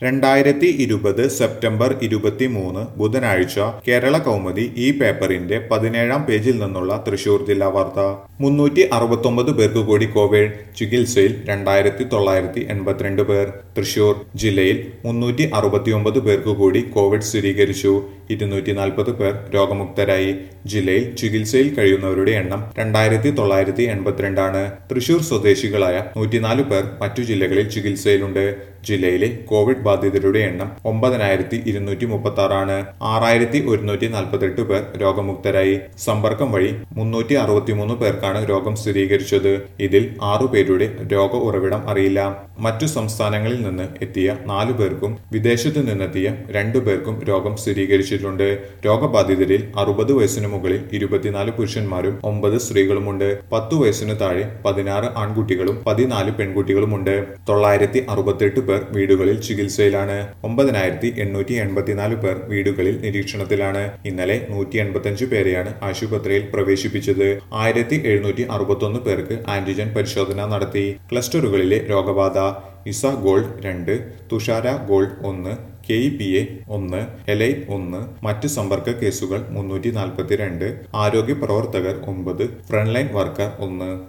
രണ്ടായിരത്തി ഇരുപത് സെപ്റ്റംബർ ഇരുപത്തിമൂന്ന് ബുധനാഴ്ച കേരള കൗമുദി ഈ പേപ്പറിന്റെ പതിനേഴാം പേജിൽ നിന്നുള്ള തൃശൂർ ജില്ലാ വാർത്ത മുന്നൂറ്റി അറുപത്തൊമ്പത് പേർക്ക് കൂടി കോവിഡ് ചികിത്സയിൽ രണ്ടായിരത്തി തൊള്ളായിരത്തി എൺപത്തിരണ്ട് പേർ തൃശൂർ ജില്ലയിൽ മുന്നൂറ്റി അറുപത്തിയൊമ്പത് പേർക്ക് കൂടി കോവിഡ് സ്ഥിരീകരിച്ചു ഇരുന്നൂറ്റി നാൽപ്പത് പേർ രോഗമുക്തരായി ജില്ലയിൽ ചികിത്സയിൽ കഴിയുന്നവരുടെ എണ്ണം രണ്ടായിരത്തി തൊള്ളായിരത്തി എൺപത്തിരണ്ടാണ് തൃശൂർ സ്വദേശികളായ നൂറ്റിനാല് പേർ മറ്റു ജില്ലകളിൽ ചികിത്സയിലുണ്ട് ജില്ലയിലെ കോവിഡ് ബാധിതരുടെ എണ്ണം ഒമ്പതിനായിരത്തി ഇരുന്നൂറ്റി മുപ്പത്തി ആറാണ് ആറായിരത്തി ഒരുന്നൂറ്റി നാൽപ്പത്തെട്ട് പേർ രോഗമുക്തരായി സമ്പർക്കം വഴി മുന്നൂറ്റി അറുപത്തിമൂന്ന് പേർക്കാണ് രോഗം സ്ഥിരീകരിച്ചത് ഇതിൽ ആറു പേരുടെ രോഗ ഉറവിടം അറിയില്ല മറ്റു സംസ്ഥാനങ്ങളിൽ നിന്ന് എത്തിയ നാലു പേർക്കും വിദേശത്തു നിന്നെത്തിയ രണ്ടു പേർക്കും രോഗം സ്ഥിരീകരിച്ചിട്ടുണ്ട് രോഗബാധിതരിൽ അറുപത് വയസ്സിന് മുകളിൽ ഇരുപത്തിനാല് പുരുഷന്മാരും ഒമ്പത് സ്ത്രീകളുമുണ്ട് പത്തു വയസ്സിന് താഴെ പതിനാറ് ആൺകുട്ടികളും പതിനാല് പെൺകുട്ടികളുമുണ്ട് തൊള്ളായിരത്തി അറുപത്തെട്ട് പേർ വീടുകളിൽ ചികിത്സയിലാണ് ഒമ്പതിനായിരത്തി എണ്ണൂറ്റി എൺപത്തിനാല് പേർ വീടുകളിൽ നിരീക്ഷണത്തിലാണ് ഇന്നലെ നൂറ്റി എൺപത്തിയഞ്ച് പേരെയാണ് ആശുപത്രിയിൽ പ്രവേശിപ്പിച്ചത് ആയിരത്തി എഴുന്നൂറ്റി അറുപത്തൊന്ന് പേർക്ക് ആന്റിജൻ പരിശോധന നടത്തി ക്ലസ്റ്ററുകളിലെ രോഗബാധ ഇസ ഗോൾഡ് രണ്ട് തുഷാര ഗോൾഡ് ഒന്ന് കെ ഇ പി എ ഒന്ന് എലൈറ്റ് ഒന്ന് മറ്റ് സമ്പർക്ക കേസുകൾ മുന്നൂറ്റി നാൽപ്പത്തിരണ്ട് ആരോഗ്യ പ്രവർത്തകർ ഒമ്പത് ഫ്രണ്ട്ലൈൻ വർക്കർ ഒന്ന്